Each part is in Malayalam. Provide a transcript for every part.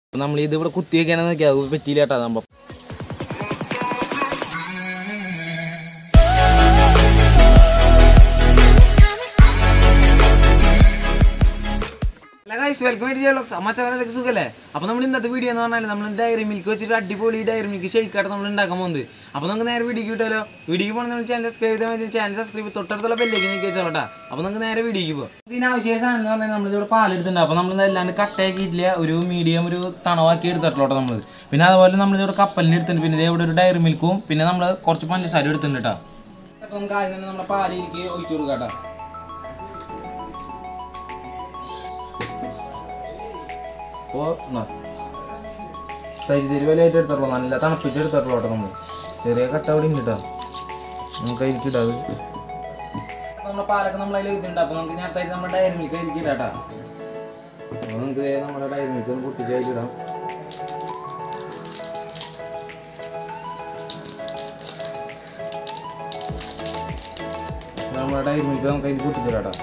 നമ്മൾ ഇത് ഇവിടെ കുത്തി വെക്കാനെന്ന് നോക്കിയാൽ അത് പറ്റിയില്ല കേട്ടോ നമ്മൾ ഗൈസ് വെൽക്കം ചെയ്ത് അമ്മച്ചവരൊക്കെ സുഖല്ലേ അപ്പോൾ നമ്മൾ ഇന്നത്തെ വീഡിയോ എന്ന് പറഞ്ഞാൽ നമ്മൾ ഡയറി മിൽക്ക് വെച്ചിട്ട് അടിപൊളി ഡയറി മിൽക്ക് ഷെയ്ക്കായിട്ട് നമ്മൾ ഉണ്ടാക്കാൻ പോകുന്നത് അപ്പോൾ നമുക്ക് നേരെ വീഡിയോക്ക് കിട്ടുമല്ലോ വീഡിയോക്ക് പോകണം നമ്മൾ ചാനൽ സബ്സ്ക്രൈബ് ചെയ്താൽ മതി ചാനൽ സബ്സ്ക്രൈബ് തൊട്ടടുത്തുള്ള ബെല്ലേക്ക് നീക്കി വെച്ചോട്ടാ അപ്പോൾ നമുക്ക് നേരെ വീഡിയോക്ക് പോകാം ഇതിന് ആവശ്യ സാധനം എന്ന് പറഞ്ഞാൽ നമ്മളിവിടെ പാലെടുത്തിട്ടുണ്ട് അപ്പോൾ നമ്മൾ അല്ലാണ്ട് കട്ടയാക്കിയിട്ടില്ല ഒരു മീഡിയം ഒരു തണവാക്കി എടുത്തിട്ടുള്ളൂ നമ്മൾ പിന്നെ അതുപോലെ നമ്മളിവിടെ കപ്പലിന് എടുത്തിട്ടുണ്ട് പിന്നെ ഇവിടെ ഒരു ഡയറി മിൽക്കും പിന്നെ നമ്മൾ കുറച്ച് പഞ്ചസാര എടുത്തിട്ടുണ്ട് കേട്ടോ അപ്പോൾ നമുക്ക് ആദ്യം തന്നെ നമ്മുടെ പാലിലേക്ക് ഒഴിച്ചു കൊടുക്കാം കേട്ടോ അപ്പോൾ തരി തരി വിലയായിട്ട് എടുത്തിട്ടുള്ളൂ നല്ല തണുപ്പിച്ചെടുത്തിട്ടുള്ളൂ കേട്ടോ നമ്മൾ ചെറിയ കട്ട അവിടെ ഉണ്ട് കേട്ടോ നമുക്ക് അതിലേക്ക് ഇടാത് നമ്മുടെ പാലൊക്കെ നമ്മൾ അതിൽ വെച്ചിട്ടുണ്ട് അപ്പോൾ നമുക്ക് നേരത്തെ നമ്മുടെ ഡയറി മിൽക്ക് അതിലേക്ക് ഇടാം കേട്ടോ അപ്പോൾ നമുക്ക് ദേ നമ്മുടെ ഡയറി മിൽക്ക് ഒന്ന് പൊട്ടിച്ച് അതിലേക്ക് ഇടാം നമ്മുടെ ഡയറി മിൽക്ക് നമുക്ക് അതിൽ പൊട്ടിച്ചിടാം കേട്ടോ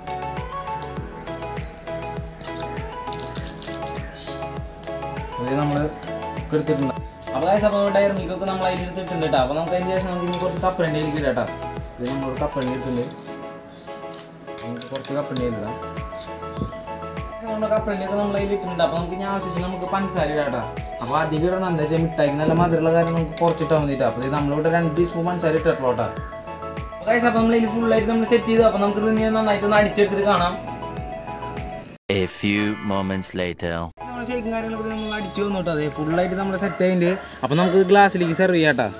ഇത് നമ്മൾ എടുത്തിട്ടുണ്ട് അപ്പോൾ കാശ് അപ്പോൾ ഡയർ മിൽക്കൊക്കെ നമ്മൾ അതിൽ എടുത്തിട്ടുണ്ട് കേട്ടോ അപ്പോൾ നമുക്ക് അതിന് ശേഷം നമുക്ക് ഇനി കുറച്ച് കപ്പലണ്ടിയിലേക്ക് ഇടാം കേട്ടോ ഇത് നമ്മൾ കപ്പലണ്ടി എടുത്തിട്ടുണ്ട് നമുക്ക് കുറച്ച് കപ്പലണ്ടി ഇടാം നമ്മുടെ കപ്പലണ്ടിയൊക്കെ നമ്മൾ അതിൽ ഇട്ടിട്ടുണ്ട് അപ്പോൾ നമുക്ക് ഇനി ആവശ്യത്തിന് നമുക്ക് പഞ്ചസാര ഇടാം കേട്ടോ അപ്പോൾ അധികം ഇടണം എന്താ വെച്ചാൽ മിഠായിക്ക് നല്ല മധുരമുള്ള കാര്യം നമുക്ക് കുറച്ചിട്ടാൽ മതി കേട്ടോ അപ്പോൾ ഇത് നമ്മളിവിടെ രണ്ട് ടീസ്പൂൺ പഞ്ചസാര ഇട്ടിട്ടുള്ളൂ കേട്ടോ അപ്പോൾ കാശ് അപ്പോൾ നമ്മൾ ഇതിൽ ഫുള്ളായിട്ട് നമ്മൾ സെറ്റ് ചെയ്തു അപ്പോൾ നമുക്ക് ഇത് ഇനി നന്നായിട്ട് ഒന്ന് അടിച്ചെടുത്തിട്ട് കാണാം A few moments later. നമ്മൾ ഷേക്കും കാര്യങ്ങളൊക്കെ നമ്മൾ അടിച്ചു വന്നു കേട്ടോ അതെ ഫുള്ളായിട്ട് നമ്മൾ സെറ്റ് ആയിട്ടുണ്ട് അപ്പോൾ നമുക്ക് ഗ്ലാസ്സിലേക്ക് സെർവ് ചെയ്യാം കേട്ടോ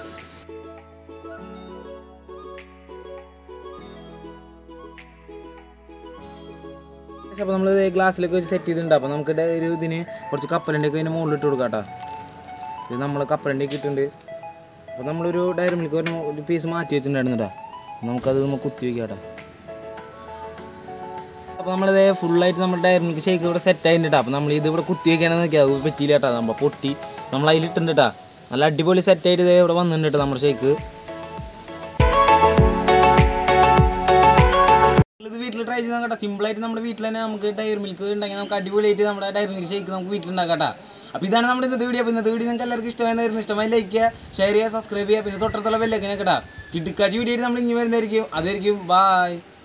അപ്പോൾ നമ്മൾ ഗ്ലാസ്സിലേക്ക് വെച്ച് സെറ്റ് ചെയ്തിട്ടുണ്ട് അപ്പോൾ നമുക്ക് ദേ ഒരു ഇതിന് കുറച്ച് കപ്പലണ്ടിയൊക്കെ അതിന് മുകളിൽ ഇട്ട് കൊടുക്കാം കേട്ടോ ഇത് നമ്മൾ കപ്പലണ്ടിയൊക്കെ ഇട്ടിട്ടുണ്ട് അപ്പോൾ നമ്മളൊരു ഡയറി മിൽക്ക് ഒരു ഒരു പീസ് മാറ്റി വെച്ചിട്ടുണ്ടായിരുന്നു കേട്ടോ നമുക്കത് നമുക്ക് കുത്തി വയ്ക്കാം കേട്ടോ അപ്പോൾ നമ്മളിത് ഫുള്ളായിട്ട് നമ്മുടെ ഡയറി മിൽക്ക് ഷേക്ക് ഇവിടെ സെറ്റ് ആയിട്ടുണ്ട് അപ്പോൾ നമ്മൾ ഇത് ഇവിടെ കുത്തി വെക്കാനെന്ന് നോക്കിയാൽ അത് പറ്റിയില്ല കേട്ടോ നമ്മൾ പൊട്ടി നമ്മൾ അതിലിട്ടുണ്ട് കേട്ടോ നല്ല അടിപൊളി സെറ്റ് ആയിട്ട് ഇത് ഇവിടെ വന്നിട്ടുണ്ട് കേട്ടോ നമ്മുടെ ഷേക്ക് ഇത് വീട്ടിൽ ട്രൈ ചെയ്താൽ കേട്ടോ സിമ്പിളായിട്ട് നമ്മുടെ വീട്ടിൽ തന്നെ നമുക്ക് ഡയറി മിൽക്ക് ഉണ്ടെങ്കിൽ നമുക്ക് അടിപൊളിയായിട്ട് നമ്മുടെ ഡയറി മിൽക്ക് ഷേക്ക് നമുക്ക് വീട്ടിലുണ്ടാക്കാം കേട്ടോ അപ്പോൾ ഇതാണ് നമ്മുടെ ഇന്നത്തെ വീഡിയോ അപ്പോൾ ഇന്നത്തെ വീഡിയോ നിങ്ങൾക്ക് എല്ലാവർക്കും ഇഷ്ടമായിരുന്നു ഇഷ്ടമായി ലൈക്ക് ചെയ്യുക ഷെയർ ചെയ്യുക സബ്സ്ക്രൈബ് ചെയ്യുക പിന്നെ തൊട്ടടുത്തുള്ള ബെല്ലൊക്കെ കേട്ടോ കിടുക്കാച്ച് വീഡിയോ ആയിട്ട് നമ്മൾ ഇനി വരുന്നതായിരിക്കും അതായിരിക്കും ബായ്